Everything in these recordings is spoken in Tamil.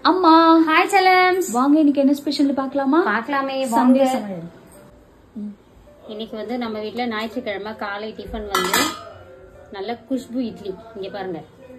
அம்மா ஹாய் செலம்ஸ் வாங்க இன்னைக்கு என்ன ஸ்பெஷல் பார்க்கலாமா பார்க்கலாமே சண்டே வாங்க சமையல் இன்னைக்கு வந்து நம்ம வீட்ல ஞாயிற்றுக்கிழமை காலை டிஃபன் வந்து நல்ல குஷ்பு இட்லி இங்க பாருங்க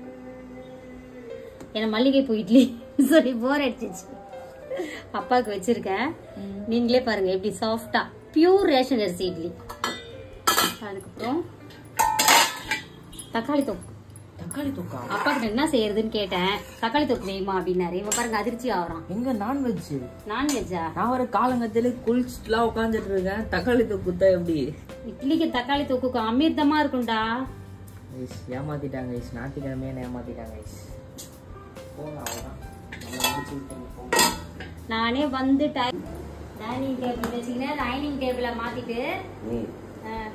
ஏன்னா மல்லிகைப்பூ இட்லி சரி போர் அடிச்சிச்சு அப்பாவுக்கு வச்சிருக்கேன் நீங்களே பாருங்க எப்படி சாஃப்டா பியூர் ரேஷன் அரிசி இட்லி அதுக்கப்புறம் தக்காளி தொக்கு தக்காளி தொக்கா அப்பா கிட்ட என்ன செய்யறதுன்னு கேட்டேன் தக்காளி தொக்கு வேணுமா அப்படின்னாரு இவ பாருங்க அதிர்ச்சி ஆகுறான் எங்க நான்வெஜ் நான்வெஜ்ஜா நான் ஒரு காலங்கத்தில குளிச்சுட்டுலாம் உட்காந்துட்டு இருக்கேன் தக்காளி தொக்கு தான் எப்படி இட்லிக்கு தக்காளி தொக்குக்கு அமிர்தமா இருக்கும்டா ஐஸ் ஏமாத்திட்டாங்க ஐஸ் ஞாயிற்றுக்கிழமையான ஏமாத்திட்டாங்க ஐஸ் போங்க அவ்வளோதான் நம்ம முடிச்சு விட்டோம் போங்க நானே வந்து டைனிங் டேபிள் வச்சுக்கினேன் டைனிங் டேபிள மாத்திட்டு ஏய் ஆ.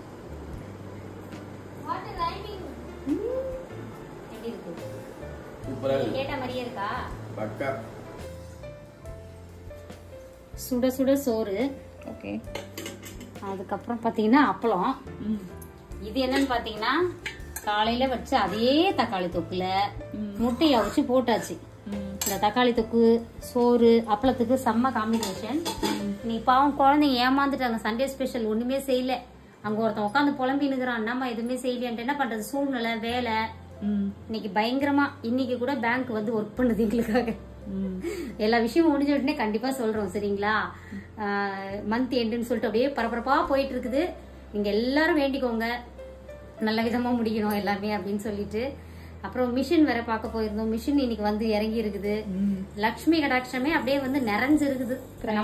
ம். எப்படி இருக்கு நீ கேட்ட மாதிரியே இருக்கா பக்கா சுட சுட சோறு ஓகே அதுக்கப்புறம் பாத்தீங்கன்னா அப்பளம் இது என்னன்னு பாத்தீங்கன்னா காலையில வச்ச அதே தக்காளி தொக்குல முட்டையை அவிச்சு போட்டாச்சு இந்த தக்காளி தொக்கு சோறு அப்பளத்துக்கு செம்ம காம்பினேஷன் நீ பாவம் குழந்தைங்க ஏமாந்துட்டாங்க சண்டே ஸ்பெஷல் ஒண்ணுமே செய்யல அங்க ஒருத்தன் உட்காந்து புலம்பினுக்கிறான் என்னம்மா எதுவுமே செய்யலையான்ட்டு என்ன பண்றது சூழ்நிலை வேலை இன்னைக்கு பயங்கரமா இன்னைக்கு கூட பேங்க் வந்து ஒர்க் பண்ணுது எங்களுக்காக எல்லா விஷயமும் முடிஞ்ச உடனே கண்டிப்பா சொல்றோம் சரிங்களா மந்த் எண்டுன்னு சொல்லிட்டு அப்படியே பரபரப்பா போயிட்டு இருக்குது நீங்க எல்லாரும் வேண்டிக்கோங்க நல்ல விதமா முடிக்கணும் எல்லாமே அப்படின்னு சொல்லிட்டு அப்புறம் மிஷின் வேற பார்க்க போயிருந்தோம் மிஷின் இன்னைக்கு வந்து இறங்கி இருக்குது லக்ஷ்மி கடாட்சமே அப்படியே வந்து நிறைஞ்சிருக்குது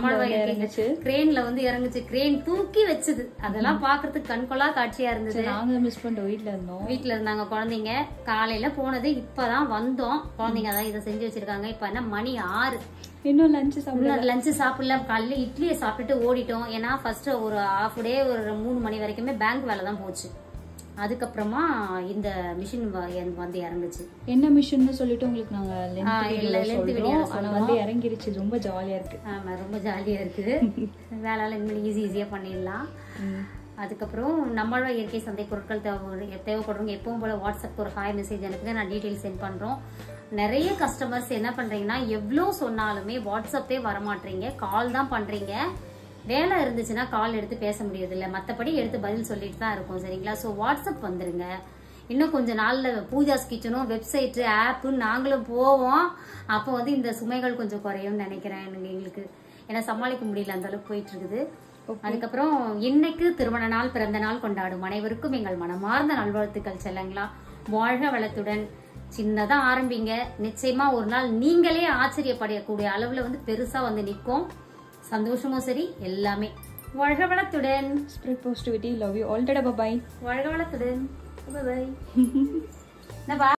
கிரேன்ல வந்து இறங்குச்சு கிரேன் தூக்கி வச்சுது அதெல்லாம் பாக்குறதுக்கு கண்கொள்ளா காட்சியா இருந்தது நாங்க மிஸ் பண்ணிட்டோம் வீட்ல இருந்தோம் வீட்ல இருந்தாங்க குழந்தைங்க காலையில போனது இப்பதான் வந்தோம் குழந்தைங்க அதான் இதை செஞ்சு வச்சிருக்காங்க இப்ப என்ன மணி ஆறு இன்னும் லஞ்ச் சாப்பிட இன்னும் லஞ்சு சாப்பிடல காலையில இட்லியை சாப்பிட்டுட்டு ஓடிட்டோம் ஏன்னா ஃபர்ஸ்ட் ஒரு ஹாஃப் டே ஒரு மூணு மணி வரைக்குமே பேங்க் வேலை தான் போச்சு அதுக்கப்புறமா இந்த மிஷின் வந்து இறங்குச்சு என்ன மிஷின்னு சொல்லிட்டு உங்களுக்கு நாங்க ஆ, இல்ல, லென்த் length video சொல்றோம் ல ஆனா வந்து இறங்கிருச்சு ரொம்ப ஜாலியா இருக்கு ஆமா ரொம்ப ஜாலியா இருக்குது வேலையெல்லாம் இனிமேல் ஈஸி ஈஸியா பண்ணிடலாம் அதுக்கப்புறம் நம்மளோட இயற்கை சந்தை பொருட்கள் தேவை தேவைப்படுறவங்க எப்பவும் போல வாட்ஸ்அப் ஒரு ஹாய் மெசேஜ் அனுப்புங்க நான் டீட்டெயில் சென்ட் பண்றோம் நிறைய கஸ்டமர்ஸ் என்ன பண்றீங்கன்னா எவ்வளோ சொன்னாலுமே வாட்ஸ்அப்பே வரமாட்டீங்க கால் தான் பண்றீங்க வேலை இருந்துச்சுன்னா கால் எடுத்து பேச முடியறது இல்ல மத்தபடி எடுத்து பதில் சொல்லிட்டு தான் இருக்கும் சரிங்களா ஸோ வாட்ஸ்அப் வந்துருங்க இன்னும் கொஞ்ச நாள்ல பூஜாஸ் கிச்சனும் வெப்சைட் ஆப்பு நாங்களும் போவோம் அப்போ வந்து இந்த சுமைகள் கொஞ்சம் குறையும்னு நினைக்கிறேன் எனக்கு எங்களுக்கு ஏன்னா சமாளிக்க முடியல அந்த அளவுக்கு போயிட்டு இருக்குது அதுக்கப்புறம் இன்னைக்கு திருமண நாள் பிறந்த நாள் கொண்டாடும் அனைவருக்கும் எங்கள் மனமார்ந்த நல்வாழ்த்துக்கள் செல்லங்களா வாழ்க வளத்துடன் சின்னதா ஆரம்பிங்க நிச்சயமா ஒரு நாள் நீங்களே ஆச்சரியப்படக்கூடிய அளவுல வந்து பெருசா வந்து நிக்கும் சந்தோஷமும் சரி எல்லாமே வாழ்க வளத்துடன் spread positivity love you all tata bye வாழ்க வளத்துடன் பை